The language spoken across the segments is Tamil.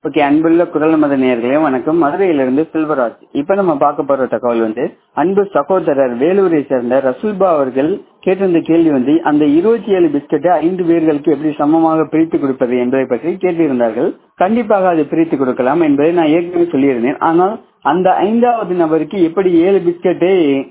ஓகே அன்புள்ள குரல் மத நேயர்களே வணக்கம் மதுரையிலிருந்து செல்வராஜ் இப்ப நம்ம பார்க்க போற தகவல் வந்து அன்பு சகோதரர் வேலூரை சேர்ந்த ரசூல்பா அவர்கள் கேட்டிருந்த கேள்வி வந்து அந்த இருபத்தி ஏழு பிஸ்கட்டை ஐந்து பேர்களுக்கு எப்படி சமமாக பிரித்து கொடுப்பது என்பதை பற்றி கேட்டிருந்தார்கள் கண்டிப்பாக அது பிரித்து கொடுக்கலாம் என்பதை நான் ஏற்கனவே சொல்லியிருந்தேன் ஆனால் அந்த ஐந்தாவது நபருக்கு எப்படி ஏழு பிஸ்கட்டை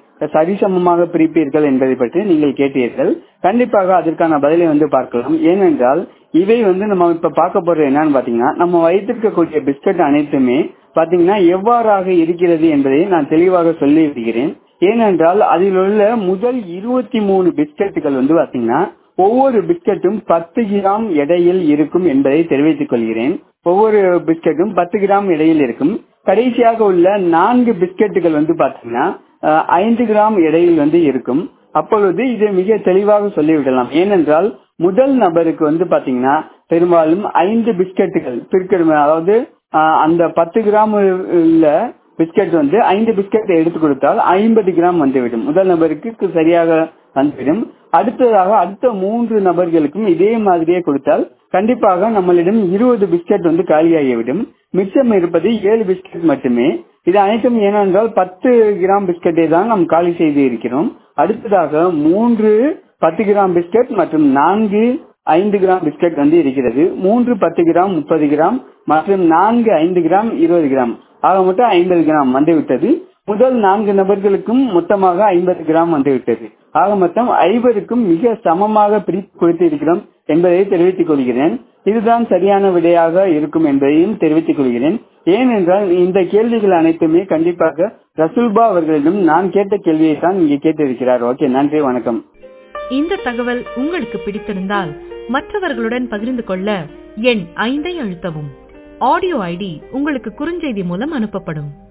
சரிசமமாக பிரிப்பீர்கள் என்பதை பற்றி நீங்கள் கேட்டீர்கள் கண்டிப்பாக அதற்கான பதிலை வந்து பார்க்கலாம் ஏனென்றால் இவை வந்து நம்ம இப்ப பார்க்க போறது என்னன்னு பாத்தீங்கன்னா நம்ம வைத்திருக்கக்கூடிய பிஸ்கட் அனைத்துமே பாத்தீங்கன்னா எவ்வாறாக இருக்கிறது என்பதை நான் தெளிவாக சொல்லி இருக்கிறேன் ஏனென்றால் அதில் உள்ள முதல் இருபத்தி மூணு பிஸ்கட்டுகள் வந்து பாத்தீங்கன்னா ஒவ்வொரு பிஸ்கட்டும் பத்து கிராம் எடையில் இருக்கும் என்பதை தெரிவித்துக் கொள்கிறேன் ஒவ்வொரு பிஸ்கட்டும் பத்து கிராம் எடையில் இருக்கும் கடைசியாக உள்ள நான்கு பிஸ்கட்டுகள் வந்து பாத்தீங்கன்னா ஐந்து கிராம் எடையில் வந்து இருக்கும் அப்பொழுது இதை மிக தெளிவாக சொல்லிவிடலாம் ஏனென்றால் முதல் நபருக்கு வந்து பாத்தீங்கன்னா பெரும்பாலும் ஐந்து பிஸ்கட்டுகள் பிற்கடும் அதாவது அந்த பத்து கிராம் உள்ள பிஸ்கட் வந்து ஐந்து பிஸ்கட் எடுத்து கொடுத்தால் ஐம்பது கிராம் வந்துவிடும் முதல் நபருக்கு சரியாக வந்துவிடும் அடுத்ததாக அடுத்த மூன்று நபர்களுக்கும் இதே மாதிரியே கொடுத்தால் கண்டிப்பாக நம்மளிடம் இருபது பிஸ்கட் வந்து காலியாகிவிடும் மிச்சம் இருப்பது ஏழு பிஸ்கட் மட்டுமே இது அனைத்தும் ஏனென்றால் பத்து கிராம் பிஸ்கட்டை தான் நாம் காலி செய்து இருக்கிறோம் அடுத்ததாக மூன்று பத்து கிராம் பிஸ்கட் மற்றும் நான்கு ஐந்து கிராம் பிஸ்கட் வந்து இருக்கிறது மூன்று பத்து கிராம் முப்பது கிராம் மற்றும் நான்கு ஐந்து கிராம் இருபது கிராம் ஆக மொத்தம் ஐம்பது கிராம் வந்துவிட்டது முதல் நான்கு நபர்களுக்கும் மொத்தமாக ஐம்பது கிராம் வந்துவிட்டது ஆக மொத்தம் ஐவருக்கும் மிக சமமாக பிரித்து கொடுத்து இருக்கிறோம் என்பதை தெரிவித்துக் கொள்கிறேன் இதுதான் சரியான விடையாக இருக்கும் என்பதையும் தெரிவித்துக் கொள்கிறேன் ஏனென்றால் இந்த கேள்விகள் அனைத்துமே கண்டிப்பாக ரசூல்பா அவர்களிடம் நான் கேட்ட கேள்வியை தான் இங்கே கேட்டிருக்கிறார் ஓகே நன்றி வணக்கம் இந்த தகவல் உங்களுக்கு பிடித்திருந்தால் மற்றவர்களுடன் பகிர்ந்து கொள்ள எண் ஐந்தை அழுத்தவும் ஆடியோ ஐடி உங்களுக்கு குறுஞ்செய்தி மூலம் அனுப்பப்படும்